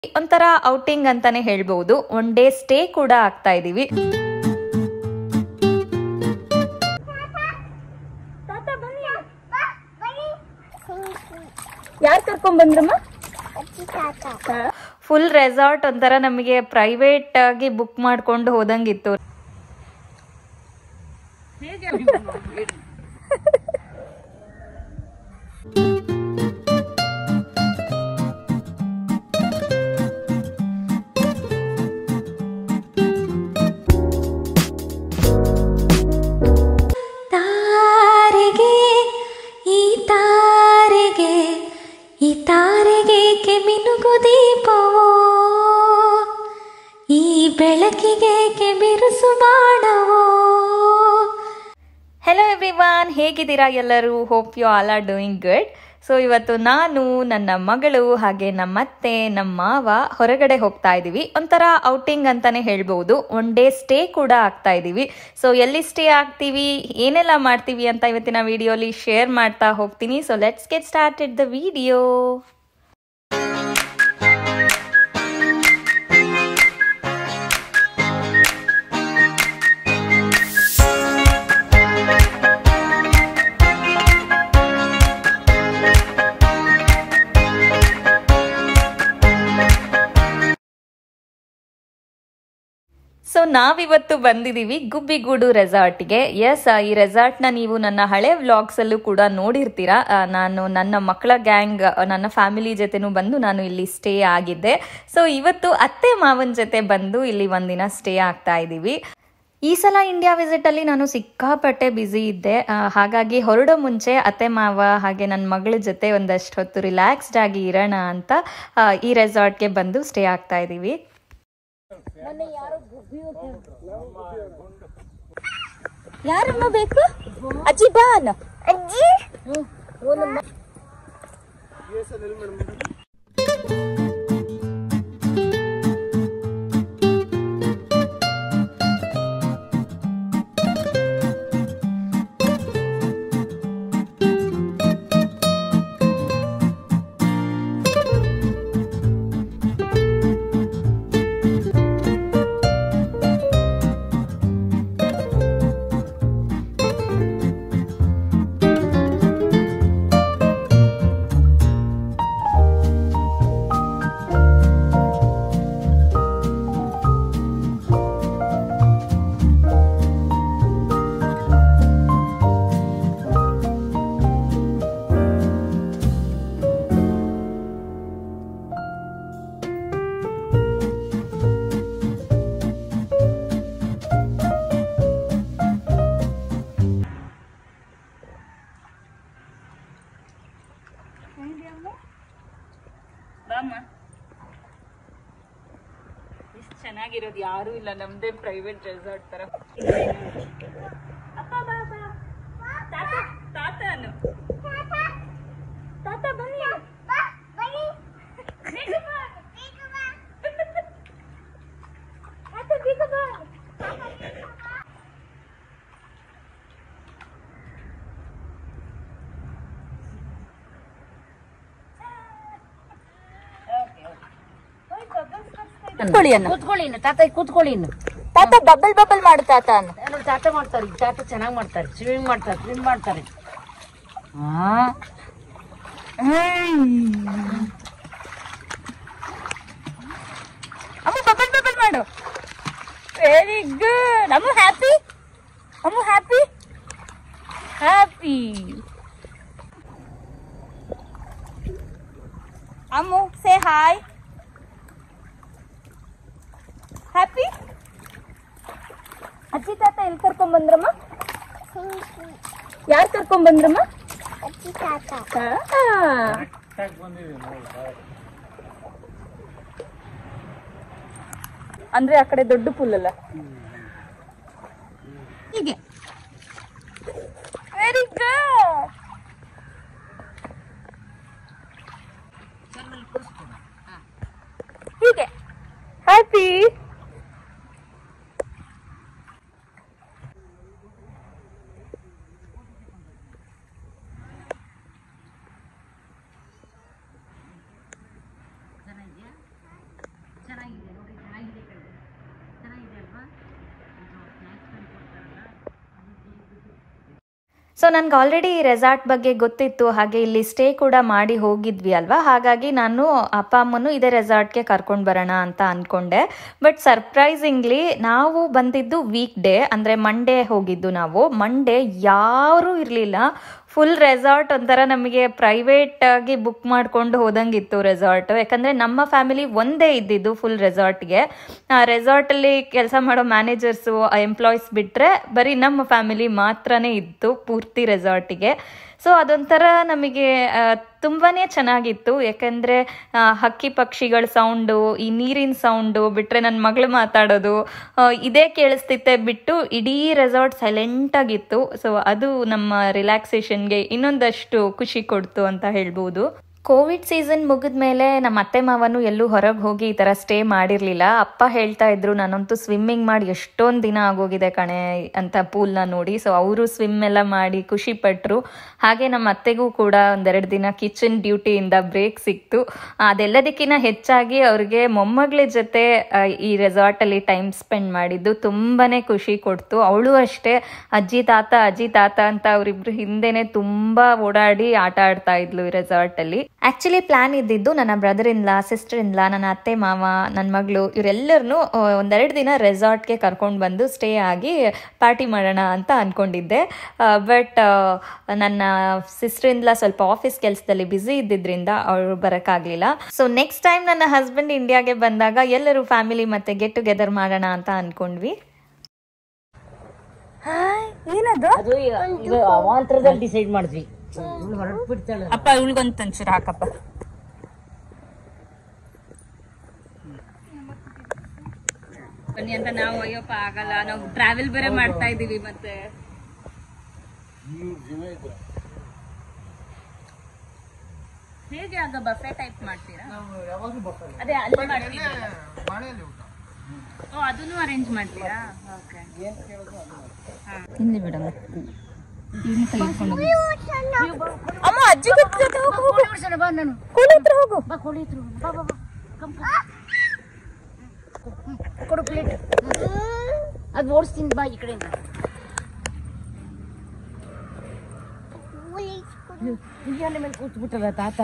ಒಂಥರ ಔಟಿಂಗ್ ಅಂತಾನೆ ಹೇಳ್ಬಹುದು ಒನ್ ಡೇ ಸ್ಟೇ ಕೂಡ ಆಗ್ತಾ ಇದೀವಿ ಯಾರು ಕರ್ಕೊಂಡ್ ಬಂದ್ರಮ್ಮ ಫುಲ್ ರೆಸಾರ್ಟ್ ಒಂಥರ ನಮಗೆ ಪ್ರೈವೇಟ್ ಆಗಿ ಬುಕ್ ಮಾಡ್ಕೊಂಡು ಹೋದಂಗಿತ್ತು ತಾರೆಗೆ ಈ ತಾರೆಗೆ ಈ ತಾರೆಗೆ ಮಿನುಗು ದೀಪವೋ ಈ ಬೆಳಕಿಗೆ ಬಿರುಸು ಬಾಣವೋ ಹೆಲೋ ಎವ್ರಿವಾನ್ ಹೇಗಿದ್ದೀರಾ ಎಲ್ಲರೂ hope you all are doing good so ಇವತ್ತು ನಾನು ನನ್ನ ಮಗಳು ಹಾಗೆ ನಮ್ಮತ್ತೆ ನಮ್ಮ ಮಾವ ಹೊರಗಡೆ ಹೋಗ್ತಾ ಇದ್ದೀವಿ ಒಂಥರ ಔಟಿಂಗ್ ಅಂತಾನೆ ಹೇಳ್ಬಹುದು ಒನ್ ಡೇ ಸ್ಟೇ ಕೂಡ ಆಗ್ತಾ ಇದ್ದೀವಿ ಸೊ ಎಲ್ಲಿ ಸ್ಟೇ ಆಗ್ತೀವಿ ಏನೆಲ್ಲ ಮಾಡ್ತೀವಿ ಅಂತ ಇವತ್ತಿನ ವಿಡಿಯೋಲಿ ಶೇರ್ ಮಾಡ್ತಾ ಹೋಗ್ತೀನಿ so let's get started the video so ನಾವಿವತ್ತು ಬಂದಿದ್ದೀವಿ ಗುಬ್ಬಿಗೂಡು ರೆಸಾರ್ಟ್ಗೆ ಎಸ್ ಈ ರೆಸಾರ್ಟ್ನ ನೀವು ನನ್ನ ಹಳೆ ವ್ಲಾಗ್ಸಲ್ಲೂ ಕೂಡ ನೋಡಿರ್ತೀರಾ ಆ, ನಾನು ನನ್ನ ಮಕ್ಕಳ ಗ್ಯಾಂಗ್ ನನ್ನ ಫ್ಯಾಮಿಲಿ ಜೊತೆನೂ ಬಂದು ನಾನು ಇಲ್ಲಿ ಸ್ಟೇ ಆಗಿದ್ದೆ ಸೊ ಇವತ್ತು ಅತ್ತೆ ಮಾವನ ಜೊತೆ ಬಂದು ಇಲ್ಲಿ ಒಂದಿನ ಸ್ಟೇ ಆಗ್ತಾ ಇದ್ದೀವಿ ಈ ಸಲ ಇಂಡಿಯಾ ವಿಸಿಟ್ ಅಲ್ಲಿ ನಾನು ಸಿಕ್ಕಾಪಟ್ಟೆ ಬ್ಯುಸಿ ಇದ್ದೆ ಆ, ಹಾಗಾಗಿ ಹೊರಡೋ ಮುಂಚೆ ಅತ್ತೆ ಮಾವ ಹಾಗೆ ನನ್ನ ಮಗಳ ಜೊತೆ ಒಂದಷ್ಟು ಹೊತ್ತು ರಿಲ್ಯಾಕ್ಸ್ಡ್ ಆಗಿ ಇರೋಣ ಅಂತ ಆ, ಈ ರೆಸಾರ್ಟ್ಗೆ ಬಂದು ಸ್ಟೇ ಆಗ್ತಾ ಇದ್ದೀವಿ ಯಾರಮ್ಮ ಬೇಕು ಅಜ್ಜಿ ಬಾ ಅನ್ನು ಅಜ್ಜಿ ಇಷ್ಟು ಚೆನ್ನಾಗಿರೋದು ಯಾರು ಇಲ್ಲ ನಮ್ದೇ ಪ್ರೈವೇಟ್ ರೆಸಾರ್ಟ್ ತರ ಅಪ್ಪ ಬಾ ಬಾ ತಾತ ತಾತ ಅನ್ನು ತಾತ ಬನ್ನಿ ಬೇಗ ಬಾ. ತಾತ ಬೇಗ ಬಾ. ಕೂತ್ಕೊಳ್ಳಿ ಅನ್ನು ಕೂತ್ಕೊಳ್ಳಿ ಇನ್ನು ತಾತ ಕೂತ್ಕೊಳ್ಳಿ ಇನ್ನು ತಾತ ಬಬಲ್ ಬಬಲ್ ಮಾಡು ತಾತ ಅನ್ನು ನೋಡಿ ತಾತ ಮಾಡ್ತಾರೆ ಈಗ ತಾತ ಚೆನ್ನಾಗಿ ಮಾಡ್ತಾರೆ ಸ್ವಿಮ್ಮಿಂಗ್ ಮಾಡ್ತಾರೆ ಸ್ವಿಮ್ ಮಾಡ್ತಾರೆ ಹಾ ಅಮ್ಮ ಬಬಲ್ ಬಬಲ್ ಮಾಡು ವೆರಿ ಗುಡ್ ಅಮ್ಮ ಹ್ಯಾಪಿ ಅಮ್ಮ happy happy Ammu say hi happy ಅಜ್ಜಿ ತಾತ ಎಲ್ಲಿ ಕರ್ಕೊಂಡ್ ಬಂದ್ರಮ್ಮ ಯಾರು ಕರ್ಕೊಂಡ್ ಬಂದ್ರಮ್ಮ ಹಾ. ಅಂದ್ರೆ ಆ ಕಡೆ ದೊಡ್ಡ ಪುಲ್ ಅಲ್ಲ ಹೀಗೆ ವೆರಿ ಗುಡ್ ಹೀಗೆ ಹ್ಯಾಪಿ ಸೊ ನನ್ಗೆ ಆಲ್ರೆಡಿ ಈ ರೆಸಾರ್ಟ್ ಬಗ್ಗೆ ಗೊತ್ತಿತ್ತು ಹಾಗೆ ಇಲ್ಲಿ ಸ್ಟೇ ಕೂಡ ಮಾಡಿ ಹೋಗಿದ್ವಿ ಅಲ್ವಾ ಹಾಗಾಗಿ ನಾನು ಅಪ್ಪ ಅಮ್ಮನು ಇದೇ ರೆಸಾರ್ಟ್ಗೆ ಕರ್ಕೊಂಡು ಬರೋಣ ಅಂತ ಅಂದ್ಕೊಂಡೆ ಬಟ್ ಸರ್ಪ್ರೈಸಿಂಗ್ಲಿ ನಾವು ಬಂದಿದ್ದು ವೀಕ್ ಡೇ ಅಂದರೆ ಮಂಡೇ ಹೋಗಿದ್ದು ನಾವು ಮಂಡೇ ಯಾರೂ ಇರಲಿಲ್ಲ ಫುಲ್ ರೆಸಾರ್ಟ್ ಒಂಥರ ನಮಗೆ ಪ್ರೈವೇಟ್ ಆಗಿ ಬುಕ್ ಮಾಡ್ಕೊಂಡು ಹೋದಂಗಿತ್ತು ರೆಸಾರ್ಟ್ ಯಾಕಂದರೆ ನಮ್ಮ ಫ್ಯಾಮಿಲಿ ಒಂದೇ ಇದ್ದಿದ್ದು ಫುಲ್ ರೆಸಾರ್ಟ್ಗೆ ಆ ರೆಸಾರ್ಟಲ್ಲಿ ಕೆಲಸ ಮಾಡೋ ಮ್ಯಾನೇಜರ್ಸು ಎಂಪ್ಲಾಯೀಸ್ ಬಿಟ್ಟರೆ ಬರೀ ನಮ್ಮ ಫ್ಯಾಮಿಲಿ ಮಾತ್ರನೇ ಇತ್ತು ಪೂರ್ತಿ ರೆಸಾರ್ಟಿಗೆ ಸೊ ಅದೊಂಥರ ನಮಗೆ ತುಂಬಾ ಚೆನ್ನಾಗಿತ್ತು ಯಾಕಂದರೆ ಹಕ್ಕಿ ಪಕ್ಷಿಗಳ ಸೌಂಡು ಈ ನೀರಿನ ಸೌಂಡು ಬಿಟ್ಟರೆ ನನ್ನ ಮಗಳು ಮಾತಾಡೋದು ಆ, ಇದೇ ಕೇಳಿಸ್ತಿತ್ತೆ ಬಿಟ್ಟು ಇಡೀ ರೆಸಾರ್ಟ್ ಸೈಲೆಂಟಾಗಿತ್ತು ಸೊ ಅದು ನಮ್ಮ ರಿಲ್ಯಾಕ್ಸೇಷನ್ಗೆ ಇನ್ನೊಂದಷ್ಟು ಖುಷಿ ಕೊಡ್ತು ಅಂತ ಹೇಳ್ಬೋದು ಕೋವಿಡ್ ಸೀಸನ್ ಮುಗಿದ ಮೇಲೆ ನಮ್ಮ ಅತ್ತೆ ಮಾವನು ಎಲ್ಲೂ ಹೊರಗೆ ಹೋಗಿ ಈ ಥರ ಸ್ಟೇ ಮಾಡಿರಲಿಲ್ಲ ಅಪ್ಪ ಹೇಳ್ತಾ ಇದ್ರು ನಾನಂತೂ ಸ್ವಿಮ್ಮಿಂಗ್ ಮಾಡಿ ಎಷ್ಟೊಂದು ದಿನ ಆಗೋಗಿದೆ ಕಣೆ ಅಂತ ಪೂಲ್ನ ನೋಡಿ ಸೊ ಅವರು ಸ್ವಿಮ್ ಎಲ್ಲ ಮಾಡಿ ಖುಷಿ ಪಟ್ಟರು ಹಾಗೆ ನಮ್ಮ ಅತ್ತೆಗೂ ಕೂಡ ಒಂದೆರಡು ದಿನ ಕಿಚನ್ ಡ್ಯೂಟಿಯಿಂದ ಬ್ರೇಕ್ ಸಿಕ್ತು ಅದೆಲ್ಲದಕ್ಕಿಂತ ಹೆಚ್ಚಾಗಿ ಅವ್ರಿಗೆ ಮೊಮ್ಮಗಳ ಜೊತೆ ಆ, ಈ ರೆಸಾರ್ಟಲ್ಲಿ ಟೈಮ್ ಸ್ಪೆಂಡ್ ಮಾಡಿದ್ದು ತುಂಬಾ ಖುಷಿ ಕೊಡ್ತು ಅವಳು ಅಷ್ಟೇ ಅಜ್ಜಿ ತಾತ ಅಜ್ಜಿ ತಾತ ಅಂತ ಅವರಿಬ್ರು ಹಿಂದೆನೆ ತುಂಬಾ ಓಡಾಡಿ ಆಟ ಆಡ್ತಾ ಇದ್ಲು ಈ ರೆಸಾರ್ಟಲ್ಲಿ ಆಕ್ಚುಲಿ ಪ್ಲಾನ್ ಇದ್ದಿದ್ದು ನನ್ನ ಬ್ರದರ್ ಇನ್ಲಾ ಸಿಸ್ಟರ್ ಇನ್ಲಾ ನನ್ನ ಅತ್ತೆ ಮಾವ ನನ್ನ ಮಗಳು ಇವರೆಲ್ಲರನ್ನು ಒಂದೆರಡು ದಿನ ರೆಸಾರ್ಟ್ಗೆ ಕರ್ಕೊಂಡು ಬಂದು ಸ್ಟೇ ಆಗಿ ಪಾರ್ಟಿ ಮಾಡೋಣ ಅಂತ ಅನ್ಕೊಂಡಿದ್ದೆ ಬಟ್ ನನ್ನ ಸಿಸ್ಟರ್ ಇನ್ಲಾ ಸ್ವಲ್ಪ ಆಫೀಸ್ ಕೆಲಸದಲ್ಲಿ ಬ್ಯುಸಿ ಇದ್ದಿದ್ರಿಂದ ಅವಳು ಬರೋಕ್ಕಾಗಲಿಲ್ಲ ಸೊ ನೆಕ್ಸ್ಟ್ ಟೈಮ್ ನನ್ನ ಹಸ್ಬೆಂಡ್ ಇಂಡಿಯಾಗೆ ಬಂದಾಗ ಎಲ್ಲರೂ ಫ್ಯಾಮಿಲಿ ಮತ್ತೆ ಗೆಟ್ ಟುಗೆದರ್ ಮಾಡೋಣ ಅಂತ ಅನ್ಕೊಂಡ್ವಿ ಅದು ಈಗ ಇದು ಅವಾಂತರದಲ್ಲಿ ಡಿಸೈಡ್ ಮಾಡಿದ್ವಿ ಇವ್ಳು ಹೊರಟು ಬಿಡ್ತಾಳೆ ಅಪ್ಪ ಇವಳಿಗೊಂದು ತಂಚೂರು ಹಾಕಪ್ಪ ಬನ್ನಿ ಅಂತ ನಾವು ಅಯ್ಯಪ್ಪ ಆಗಲ್ಲ ನಾವು ಟ್ರಾವೆಲ್ ಬೇರೆ ಮಾಡ್ತಾ ಇದೀವಿ ಮತ್ತೆ ಹೇಗೆ ಆಗ ಬಫೆ ಟೈಪ್ ಮಾಡ್ತೀರಾ ಅದೇ ಅಲ್ಲಿ ಮಾಡ್ತೀವಿ ಓ ಅದನ್ನು ಅರೇಂಜ್ ಮಾಡ್ತೀರಾ ಓಕೆ ಇಲ್ಲಿ ಬಿಡಮ್ಮ ಇವ್ನ ಕೈ ಹಿಡ್ಕೊಂಡು ಹೋಗು. ಅಮ್ಮ ಅಜ್ಜಿ ಜೊತೆ ಹೋಗು ಹೋಗು ಬಾ ನಾನು ಕೋಳಿ ಹತ್ರ ಹೋಗು ಬಾ ಕೋಳಿ ಹತ್ರ ಹೋಗೋಣ. ಬಾ ಬಾ ಬಾ ಕಮ್ ಕಮ್. ಕೊಡು ಪ್ಲೇಟ್ ಅದು ಓಡಿಸ್ತೀನಿ ಬಾ ಈ ಕಡೆಯಿಂದ ಉಯ್ಯಾಲೆ ಮೇಲೆ ಕೂತ್ಬಿಟ್ಟಲ್ಲ ತಾತ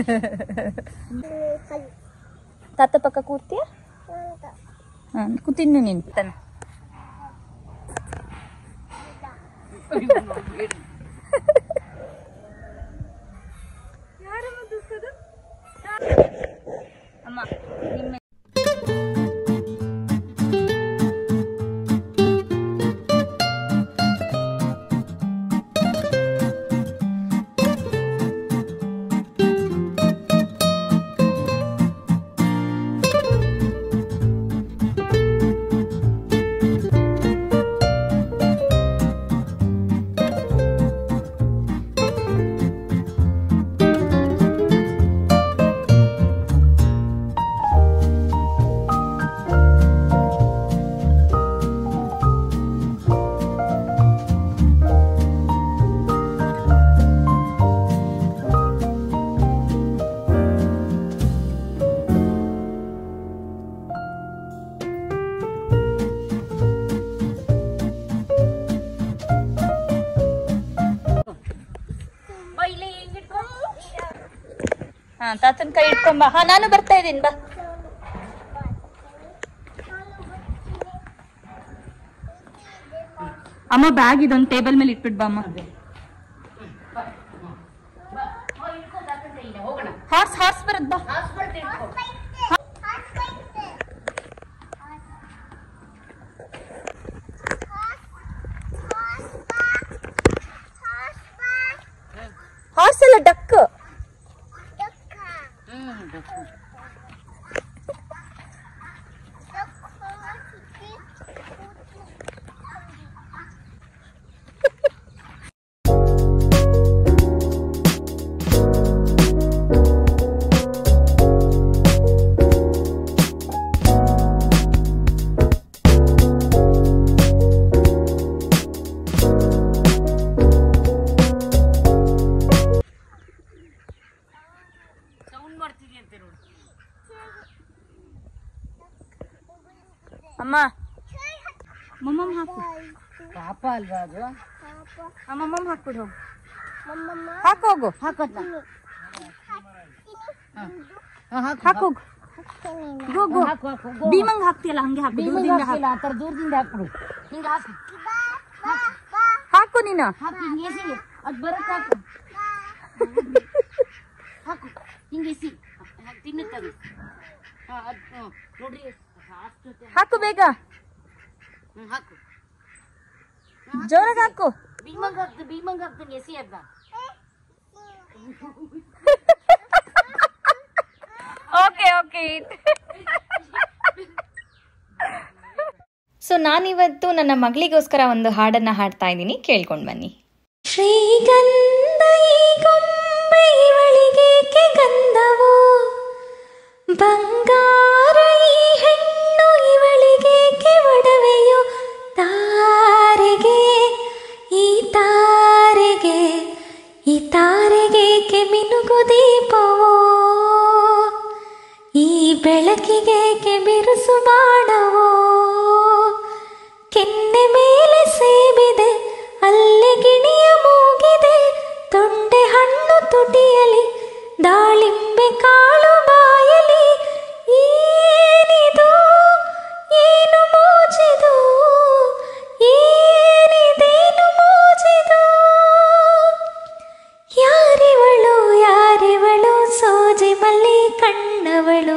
ತಾತ ಪಕ್ಕ ಕೂರ್ತೀಯ ಹಾಂ ಕೂತೀನಿ ನೀನು ತಾನೆ ಅಮ್ಮ ನಿಮ್ಮ ಹಾ ತಾತನ ಕೈ ಇಟ್ಕೊಂಬ ಹಾ ನಾನು ಬರ್ತಾ ಇದ್ದೀನಿ ಬಾ ಅಮ್ಮ ಬ್ಯಾಗ್ ಇದೊಂದು ಟೇಬಲ್ ಮೇಲೆ ಇಟ್ಬಿಟ್ ಬಾ ಅಮ್ಮ ಹಾರ್ಸ್ ಹಾರ್ಸ್ ಬರದ್ ಬಾ ಹಾರ್ಸ್ ಅಲ್ಲ ಡಕ್ ಸೌಂಡ್ ಮಾಡ್ತೀನಿ ಅಂತ ನೋಡಿ ಅಮ್ಮ ಮಮ್ಮಮ್ಮ ಹಾಕು ಪಾಪ ಅಲ್ವಾ ಅದು ಅಮ್ಮಮ್ಮ ಹಾಕ್ಬಿಡು ಹಾಕೋಗು ಹಾಕೋದ್ನ ಹಾಕೋಗು ಹಾಕು ಹಾಕು ಗೋ. ಭೀಮಂಗ್ ಹಾಕ್ತಿಯಲ್ಲ ಹಂಗೆ ಹಾಕು ಭೀಮಂಗ್ ದೂರದಿಂದ ಹಾಕಿಲ್ಲ, ಆ ಥರ ದೂರದಿಂದ ಹಾಕ್ಬಿಡು ಹಿಂಗೆ ಹಾಕು ಹಾಕು ನೀನು ಹಾಕು ಹಿಂಗೆ ಎಸಿ ಅದು ಬರಕ್ಕೆ ಹಾಕು ಹಾಕು ಹಿಂಗೆ ಎಸಿ ತಿನ್ನುತ್ತದೆ ಹಾಂ ಅದು ಹ್ಞೂ ನೋಡ್ರಿ ಅಷ್ಟು ಹಾಕು ಬೇಗ ಹ್ಞೂ ಹಾಕು ಜೋರಾಗಿ ಹಾಕು ಭೀಮಂಗ್ ಹಾಕ್ತು ಭೀಮಂಗ್ ಹಾಕ್ತೀನಿ ಎಸಿ ಅದ್ನ ಓಕೆ ಓಕೆ ಸೊ ನಾನಿವತ್ತು ನನ್ನ ಮಗಳಿಗೋಸ್ಕರ ಒಂದು ಹಾಡನ್ನ ಹಾಡ್ತಾ ಇದ್ದೀನಿ ಕೇಳ್ಕೊಂಡು ಬನ್ನಿ ಶ್ರೀಗಂಧ ಈ ಗೊಂಬೆ ಇವಳಿಗೇಕೆ ಗಂಧವೋ ಬಂಗಾರ ಈ ಹೆಣ್ಣು ಇವಳಿಗೇಕೆ ಒಡವೆಯೋ ತಾರೆಗೆ ಈ ತಾರೆಗೆ ಈ ತಾರೆಗೇಕೆ ಮಿನುಗು ದೀಪವೋ ಈ ಬೆಳಕಿಗೇಕೆ ಬಿರುಸು ಬಾಣವೋ ಕೆನ್ನೆ ಮೇಲೆ ಸೇಬಿದೆ ಅಲ್ಲಿ ಗಿಣಿಯ ಮೂಗಿದೆ ತೊಂಡೆ ಹಣ್ಣು ತುಟಿಯಲಿ ದಾಳಿಂಬೆ ಕಾಳು ಬಾಯಲಿ ಏನಿದು ಏನು ಮೋಜಿದು ಏನಿದೇನು ಮೋಜಿದು ಯಾರಿವಳು ಯಾರಿವಳು ಸೋಜೆ ಮಲ್ಲಿ ಕಣ್ಣವಳು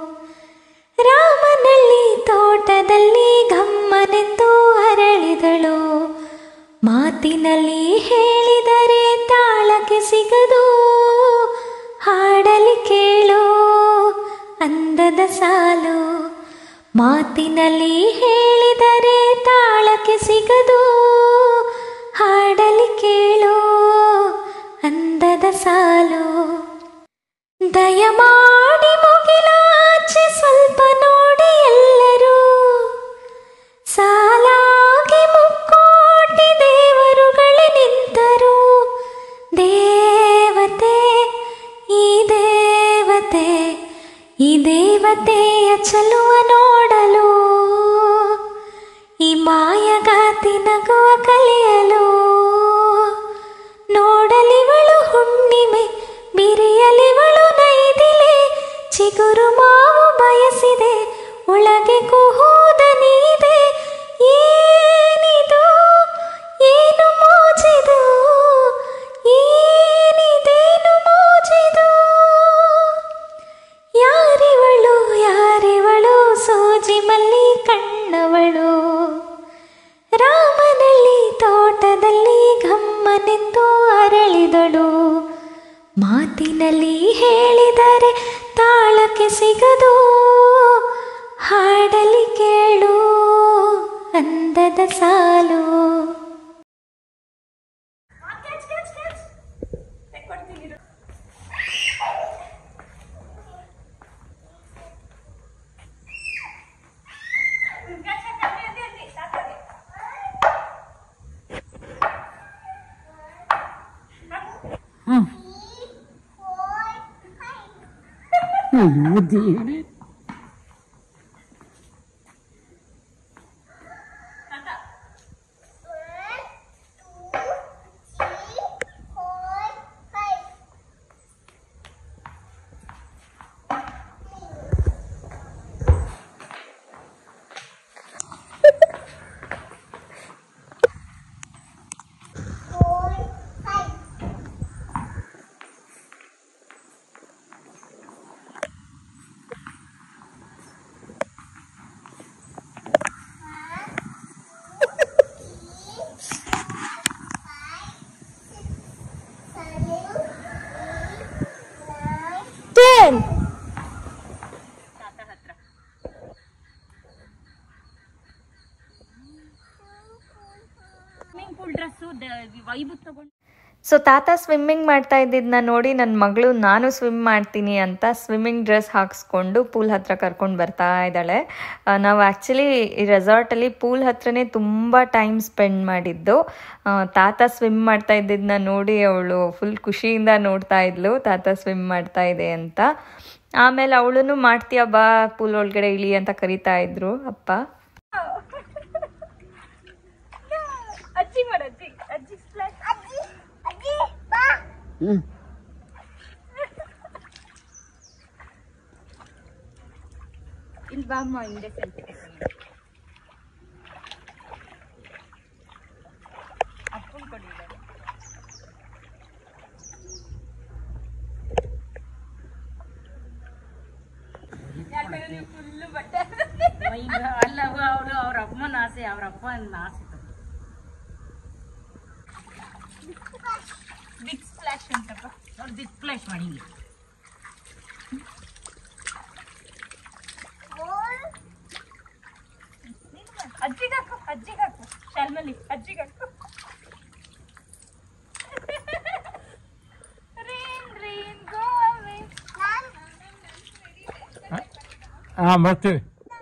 ರಾಮನಲ್ಲಿ ತೋಟದಲ್ಲಿ ಗಮ್ಮನೆಂದು ಅರಳಿದಳು ಮಾತಿನಲ್ಲಿ ಹೇಳಿದರೆ ತಾಳಕ್ಕೆ ಸಿಗದು ಹಾಡಲಿ ಕೇಳು ಅಂದದ ಸಾಲು ಮಾತಿನಲ್ಲಿ ಹೇಳಿದರೆ ತಾಳಕ್ಕೆ ಸಿಗದು ಹಾಡಲಿ ಕೇಳು ಅಂದದ ಸಾಲು ದಯಮಾಡಿ ಮುಗಿಲಾಚೆ ಸ್ವಲ್ಪ ನೋಡಿ ಎಲ್ಲರೂ ಸಾಲಾಗಿ ಮುಕ್ಕೋಟಿ ದೇವರುಗಳೇ ನಿಂತರು ದೇವತೆ ಈ ದೇವತೆ ಈ ದೇವತೆಯ ಚಲುವ ನೋಡಲು ಈ ಮಾಯಗಾತಿ ನಗುವ ಕಲಿಯಲು ನೋಡಲಿವಳು ಹುಣ್ಣಿಮೆ ಬಿರಿಯಲಿವಳು ನೈದಿಲೆ ಚಿಗುರು ಮಾವು ಬಯಸಿದೆ ಒಳಗೆ ಕುಹೂದ ನೀದೆ ಏನಿದು ಏನು ಮೋಜಿದು ಏನಿದೇನು ಮೋಜಿದು ಯಾರಿವಳು ಯಾರಿವಳು ಸೋಜಿ ಮಲ್ಲಿ ಕಣ್ಣವಳು ರಾಮನಲ್ಲಿ ತೋಟದಲ್ಲಿ ಗಮ್ಮನೆಂದು ಅರಳಿದಳು ಮಾತಿನಲ್ಲಿ ಹೇಳಿದರೆ ತಾಳಕ್ಕೆ ಸಿಗದು ಹಾಡಲಿ ಕೇಳು ಅಂದದ ಸಾಲು ಅಯ್ಯೋ ದೇವ್ರೆ ಸ್ವಿಮ್ಮಿಂಗ್ ಪೂಲ್ ಡ್ರೆಸ್ಸು ವೈಬು ತಗೊಂಡು ಸೊ ತಾತ ಸ್ವಿಮ್ಮಿಂಗ್ ಮಾಡ್ತಾ ಇದ್ದಿದ್ದನ್ನ ನೋಡಿ ನನ್ನ ಮಗಳು ನಾನು ಸ್ವಿಮ್ ಮಾಡ್ತೀನಿ ಅಂತ ಸ್ವಿಮ್ಮಿಂಗ್ ಡ್ರೆಸ್ ಹಾಕ್ಸ್ಕೊಂಡು ಪೂಲ್ ಹತ್ರ ಕರ್ಕೊಂಡು ಬರ್ತಾ ಇದ್ದಾಳೆ ಆ, ನಾವು ಆ್ಯಕ್ಚುಲಿ ಈ ರೆಸಾರ್ಟಲ್ಲಿ ಪೂಲ್ ಹತ್ರನೇ ತುಂಬ ಟೈಮ್ ಸ್ಪೆಂಡ್ ಮಾಡಿದ್ದು ಆ, ತಾತ ಸ್ವಿಮ್ ಮಾಡ್ತಾ ಇದ್ದಿದ್ದನ್ನ ನೋಡಿ ಅವಳು ಫುಲ್ ಖುಷಿಯಿಂದ ನೋಡ್ತಾ ಇದ್ಲು ತಾತ ಸ್ವಿಮ್ ಮಾಡ್ತಾ ಇದೆ ಅಂತ ಆಮೇಲೆ ಅವಳು ಮಾಡ್ತೀಯ ಬಾ ಪೂಲ್ ಒಳಗಡೆ ಇಳಿ ಅಂತ ಕರಿತಾ ಇದ್ರು ಅಪ್ಪ ಅಜ್ಜಿ ಮಾಡಜ್ಜಿ ಅಜ್ಜಿ ಹ್ಞೂ ಇಲ್ಲಿ ಬಾಮ್ಮ ಹಿಂದೆ ಸೆಲ್ಫಿ ಅಪ್ಪನ್ ಕೊಡಿದ್ದಾರೆ ಫುಲ್ಲು ಬಟ್ಟೆ ಈಗ ಅಲ್ಲ ಅವರು ಅವ್ರ ಅಪ್ಪನ ಆಸೆ ಅವ್ರ ಅಪ್ಪನ ಆಸೆ ಬಿಗ್ ಸ್ಪ್ಲಾಶ್ ಅಂತಪ್ಪ ಅವ್ರು ಡಿಸ್ಪ್ಲೇಸ್ ಮಾಡಿ ಅಜ್ಜಿಗಾಕು ಅಜ್ಜಿಗಾಕು ಶಾಲ್ಮಲಿ ಅಜ್ಜಿಗಾಕು Rain, rain, go away. ಹಾಂ ಬರ್ತೀವಿ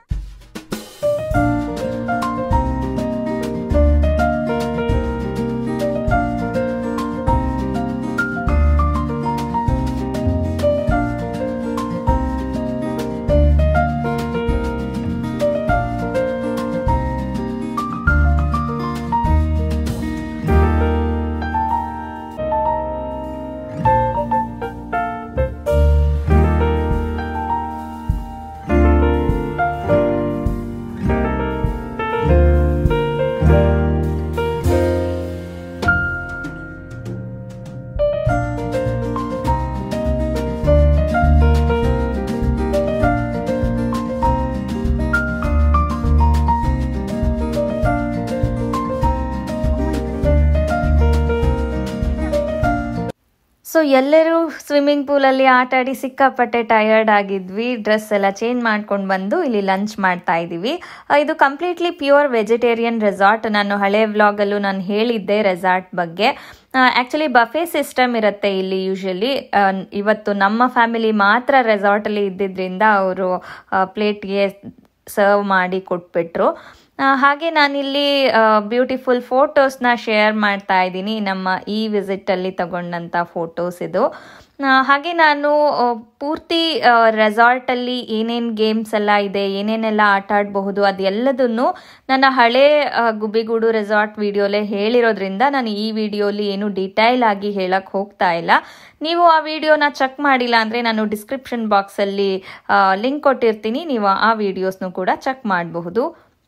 ಸೊ ಎಲ್ಲರೂ ಸ್ವಿಮ್ಮಿಂಗ್ ಪೂಲಲ್ಲಿ ಆಟ ಆಡಿ ಸಿಕ್ಕಾಪಟ್ಟೆ ಟಯರ್ಡ್ ಆಗಿದ್ವಿ ಡ್ರೆಸ್ ಎಲ್ಲ ಚೇಂಜ್ ಮಾಡ್ಕೊಂಡು ಬಂದು ಇಲ್ಲಿ ಲಂಚ್ ಮಾಡ್ತಾ ಇದ್ದೀವಿ ಆ, ಇದು ಕಂಪ್ಲೀಟ್ಲಿ ಪ್ಯೂರ್ ವೆಜಿಟೇರಿಯನ್ ರೆಸಾರ್ಟ್ ನಾನು ಹಳೆ ವ್ಲಾಗಲ್ಲೂ ನಾನು ಹೇಳಿದ್ದೆ ರೆಸಾರ್ಟ್ ಬಗ್ಗೆ ಆ್ಯಕ್ಚುಲಿ ಬಫೆ ಸಿಸ್ಟಮ್ ಇರುತ್ತೆ ಇಲ್ಲಿ ಯೂಶಲಿ ಇವತ್ತು ನಮ್ಮ ಫ್ಯಾಮಿಲಿ ಮಾತ್ರ ರೆಸಾರ್ಟಲ್ಲಿ ಇದ್ದಿದ್ದರಿಂದ ಅವರು ಪ್ಲೇಟ್ಗೆ ಸರ್ವ್ ಮಾಡಿ ಕೊಟ್ಬಿಟ್ರು ಆ, ಹಾಗೆ ನಾನಿಲ್ಲಿ ಬ್ಯೂಟಿಫುಲ್ ಫೋಟೋಸ್ನ ಶೇರ್ ಮಾಡ್ತಾ ಇದ್ದೀನಿ ನಮ್ಮ ಈ ವಿಸಿಟಲ್ಲಿ ತಗೊಂಡಂಥ ಫೋಟೋಸ್ ಇದು ಆ, ಹಾಗೆ ನಾನು ಆ, ಪೂರ್ತಿ ರೆಸಾರ್ಟಲ್ಲಿ ಏನೇನು ಗೇಮ್ಸ್ ಎಲ್ಲ ಇದೆ ಏನೇನೆಲ್ಲ ಆಟ ಆಡಬಹುದು ಅದೆಲ್ಲದನ್ನು ನನ್ನ ಹಳೆ ಆ, ಗುಬ್ಬಿಗೂಡು ರೆಸಾರ್ಟ್ ವಿಡಿಯೋಲೇ ಹೇಳಿರೋದ್ರಿಂದ ನಾನು ಈ ವಿಡಿಯೋಲಿ ಏನು ಡಿಟೈಲ್ ಆಗಿ ಹೇಳಕ್ಕೆ ಹೋಗ್ತಾ ಇಲ್ಲ ನೀವು ಆ ವಿಡಿಯೋನ ಚೆಕ್ ಮಾಡಿಲ್ಲ ಅಂದರೆ ನಾನು ಡಿಸ್ಕ್ರಿಪ್ಷನ್ ಬಾಕ್ಸಲ್ಲಿ ಲಿಂಕ್ ಕೊಟ್ಟಿರ್ತೀನಿ ನೀವು ಆ ವಿಡಿಯೋಸ್ನು ಕೂಡ ಚೆಕ್ ಮಾಡಬಹುದು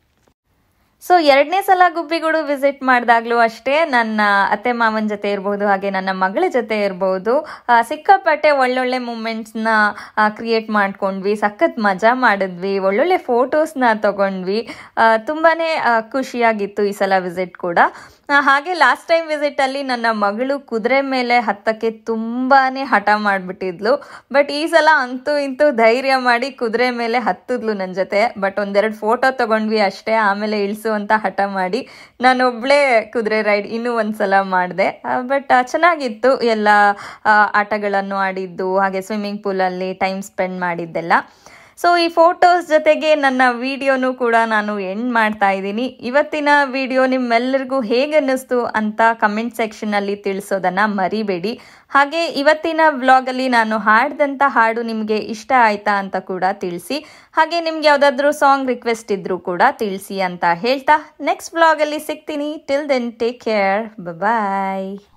ಸೊ ಎರಡನೇ ಸಲ ಗುಬ್ಬಿಗೂಡು ವಿಸಿಟ್ ಮಾಡಿದಾಗಲೂ ಅಷ್ಟೇ ನನ್ನ ಅತ್ತೆ ಮಾವನ ಜೊತೆ ಇರ್ಬೋದು ಹಾಗೆ ನನ್ನ ಮಗಳ ಜೊತೆ ಇರ್ಬೋದು ಆ, ಸಿಕ್ಕಾಪಟ್ಟೆ ಒಳ್ಳೊಳ್ಳೆ ಮೂಮೆಂಟ್ಸ್ನ ಕ್ರಿಯೇಟ್ ಮಾಡ್ಕೊಂಡ್ವಿ ಸಖತ್ ಮಜಾ ಮಾಡಿದ್ವಿ ಒಳ್ಳೊಳ್ಳೆ ಫೋಟೋಸ್ನ ತಗೊಂಡ್ವಿ ಆ, ತುಂಬಾನೇ ಆ, ಖುಷಿಯಾಗಿತ್ತು ಈ ಸಲ ವಿಸಿಟ್ ಕೂಡ ಆ, ಹಾಗೆ ಲಾಸ್ಟ್ ಟೈಮ್ ವಿಸಿಟಲ್ಲಿ ನನ್ನ ಮಗಳು ಕುದುರೆ ಮೇಲೆ ಹತ್ತಕ್ಕೆ ತುಂಬಾನೇ ಹಠ ಮಾಡಿಬಿಟ್ಟಿದ್ಲು ಬಟ್ ಈ ಸಲ ಅಂತೂ ಇಂತೂ ಧೈರ್ಯ ಮಾಡಿ ಕುದುರೆ ಮೇಲೆ ಹತ್ತಿದ್ಲು ನನ್ನ ಜೊತೆ ಬಟ್ ಒಂದೆರಡು ಫೋಟೋ ತಗೊಂಡ್ವಿ ಅಷ್ಟೇ ಆಮೇಲೆ ಇಳಿಸು ಅಂತ ಹಠ ಮಾಡಿ ನಾನೊಬ್ಳೇ ಕುದುರೆ ರೈಡ್ ಇನ್ನೂ ಒಂದ್ಸಲ ಮಾಡಿದೆ ಬಟ್ ಚೆನ್ನಾಗಿತ್ತು ಎಲ್ಲ ಆ, ಆಟಗಳನ್ನು ಆಡಿದ್ದು ಹಾಗೆ ಸ್ವಿಮ್ಮಿಂಗ್ ಪೂಲಲ್ಲಿ ಟೈಮ್ ಸ್ಪೆಂಡ್ ಮಾಡಿದ್ದೆಲ್ಲ ಸೊ ಈ ಫೋಟೋಸ್ ಜೊತೆಗೆ ನನ್ನ ವಿಡಿಯೋನು ಕೂಡ ನಾನು ಎಂಡ್ ಮಾಡ್ತಾ ಇದ್ದೀನಿ ಇವತ್ತಿನ ವಿಡಿಯೋ ನಿಮ್ಮೆಲ್ಲರಿಗೂ ಹೇಗೆ ಅನ್ನಿಸ್ತು ಅಂತ ಕಮೆಂಟ್ ಸೆಕ್ಷನಲ್ಲಿ ತಿಳಿಸೋದನ್ನ ಮರಿಬೇಡಿ ಹಾಗೆ ಇವತ್ತಿನ ವ್ಲಾಗಲ್ಲಿ ನಾನು ಹಾಡಿದಂಥ ಹಾಡು ನಿಮಗೆ ಇಷ್ಟ ಆಯ್ತಾ ಅಂತ ಕೂಡ ತಿಳಿಸಿ ಹಾಗೆ ನಿಮ್ಗೆ ಯಾವುದಾದ್ರೂ ಸಾಂಗ್ ರಿಕ್ವೆಸ್ಟ್ ಇದ್ರೂ ಕೂಡ ತಿಳಿಸಿ ಅಂತ ಹೇಳ್ತಾ ನೆಕ್ಸ್ಟ್ ವ್ಲಾಗಲ್ಲಿ ಸಿಗ್ತೀನಿ ಟಿಲ್ ದೆನ್ ಟೇಕ್ ಕೇರ್ ಬಾಯ್